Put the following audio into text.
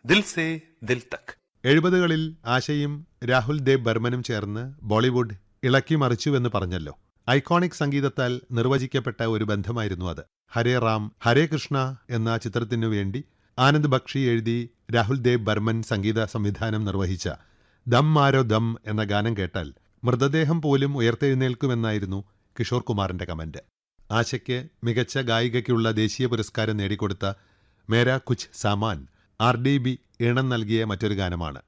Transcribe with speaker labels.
Speaker 1: दिल से दिल तक
Speaker 2: എഴുപതുകളിൽ ആശയും രാഹുൽ ദേവ് ബർമനും ചേർന്ന് ബോളിവുഡ് ഇളക്കി മറിച്ചുവെന്ന് പറഞ്ഞല്ലോ ഐക്കോണിക് സംഗീതത്താൽ നിർവചിക്കപ്പെട്ട ഒരു ബന്ധമായിരുന്നു അത് ഹരേ റാം ഹരേ കൃഷ്ണ എന്ന ചിത്രത്തിനു വേണ്ടി ആനന്ദ് ബക്ഷി എഴുതി രാഹുൽ ദേവ് ബർമൻ സംഗീത സംവിധാനം നിർവഹിച്ച ദം മാരോ ദം എന്ന ഗാനം കേട്ടാൽ മൃതദേഹം പോലും ഉയർത്തെഴുന്നേൽക്കുമെന്നായിരുന്നു കിഷോർ കുമാറിന്റെ കമന്റ് ആശയ്ക്ക് മികച്ച ഗായികയ്ക്കുള്ള ദേശീയ പുരസ്കാരം നേടിക്കൊടുത്ത മേരാ കുച്ച് സാമാൻ ആർ ഡി ബി ഈണം നൽകിയ മറ്റൊരു ഗാനമാണ്